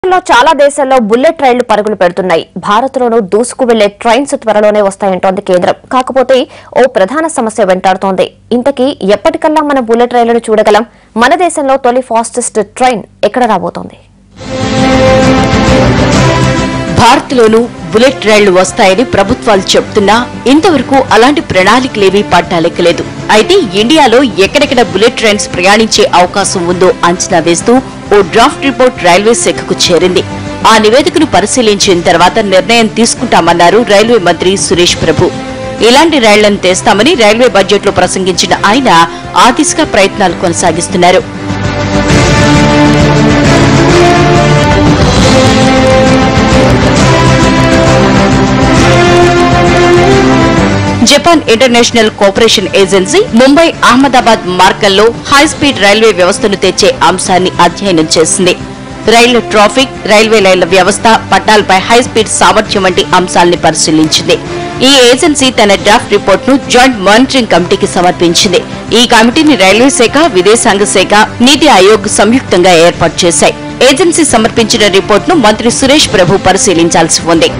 లో చాలా దేశాల్లో బుల్లెట్ రైళ్లు పరుగులు పెడుతున్నాయి భారత్లోనూ దూసుకు వెళ్లే ట్రైన్స్ త్వరలోనే వస్తాయంటోంది కేంద్రం కాకపోతే ఓ ప్రధాన సమస్య వెంటాడుతోంది ఇంతకీ ఎప్పటికల్లా మన బుల్లెట్ రైళ్లను చూడగలం మన దేశంలో తొలి ఫాస్టెస్ట్ ట్రైన్ ఎక్కడ రాబోతోంది భారత్లోనూ బుల్లెట్ రైళ్లు వస్తాయని ప్రభుత్వాలు చెప్తున్నా ఇంతవరకు అలాంటి ప్రణాళికలేవీ పట్టాలెక్కలేదు అయితే ఇండియాలో ఎక్కడెక్కడ బుల్లెట్ ట్రైన్స్ ప్రయాణించే అవకాశం ఉందో అంచనా వేస్తూ ఓ డ్రాఫ్ట్ రిపోర్ట్ రైల్వే శాఖకు చేరింది ఆ నివేదికను పరిశీలించిన తర్వాత నిర్ణయం తీసుకుంటామన్నారు రైల్వే మంత్రి సురేష్ ప్రభు ఇలాంటి రైళ్లను తెస్తామని రైల్వే బడ్జెట్లో ప్రసంగించిన ఆయన ఆ దిశగా ప్రయత్నాలు కొనసాగిస్తున్నారు Japan international cooperation agency Mumbai Ahmedabad మార్గంలో హై స్పీడ్ రైల్వే వ్యవస్థను తెచ్చే అంశాన్ని అధ్యయనం చేసింది రైళ్ల ట్రాఫిక్ రైల్వే లైన్ల వ్యవస్థ పట్టాలపై హై స్పీడ్ సామర్థ్యం వంటి అంశాల్ని పరిశీలించింది ఈ ఏజెన్సీ తన డ్రాఫ్ట్ రిపోర్ట్ ను జాయింట్ మానిటరింగ్ కమిటీకి సమర్పించింది ఈ కమిటీని రైల్వే శాఖ విదేశాంగ శాఖ నీతి ఆయోగ్ సంయుక్తంగా ఏర్పాటు చేశాయి ఏజెన్సీ సమర్పించిన రిపోర్ట్ ను మంత్రి సురేష్ ప్రభు పరిశీలించాల్సి ఉంది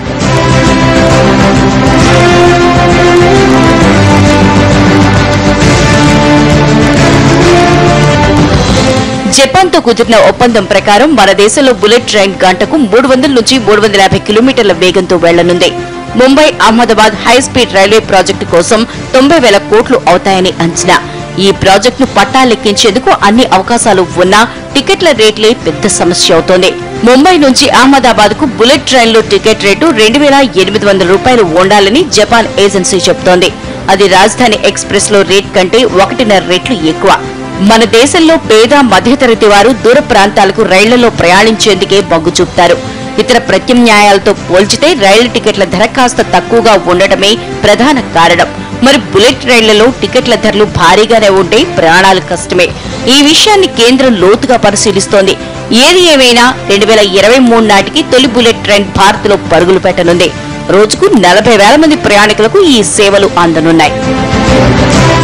జపాన్ తో కుదిరిన ఒప్పందం ప్రకారం మన దేశంలో బుల్లెట్ ట్రైన్ గంటకు మూడు వందల నుంచి మూడు వందల యాభై కిలోమీటర్ల వేగంతో వెళ్లనుంది Mumbai Ahmedabad high speed railway project కోసం తొంభై వేల కోట్లు అవుతాయని అంచనా ఈ ప్రాజెక్టును పట్టాలెక్కించేందుకు అన్ని అవకాశాలు ఉన్నా టికెట్ల రేట్లే పెద్ద సమస్య అవుతోంది ముంబై నుంచి అహ్మదాబాద్ కు బుల్లెట్ ట్రైన్లో టికెట్ రేటు రెండు వేల ఎనిమిది వందల రూపాయలు ఉండాలని జపాన్ ఏజెన్సీ చెబుతోంది అది రాజధాని ఎక్స్ప్రెస్ లో రేట్ కంటే ఒకటిన్నర రెట్లు ఎక్కువ మన దేశంలో పేద మధ్యతరగతి వారు దూర ప్రాంతాలకు రైళ్లలో ప్రయాణించేందుకే మొగ్గు చూపుతారు ఇతర ప్రత్యామ్నాయాలతో పోల్చితే రైలు టికెట్ల ధర కాస్త తక్కువగా ఉండటమే ప్రధాన కారణం మరి బుల్లెట్ రైళ్లలో టికెట్ల ధరలు భారీగానే ఉంటే ప్రాణాలు కష్టమే ఈ విషయాన్ని కేంద్రం లోతుగా పరిశీలిస్తోంది ఏది ఏమైనా రెండు వేల ఇరవై మూడు నాటికి తొలి బుల్లెట్ ట్రైన్ భారత్ లో పరుగులు పెట్టనుంది రోజుకు నలభై వేల మంది ప్రయాణికులకు ఈ సేవలు అందనున్నాయి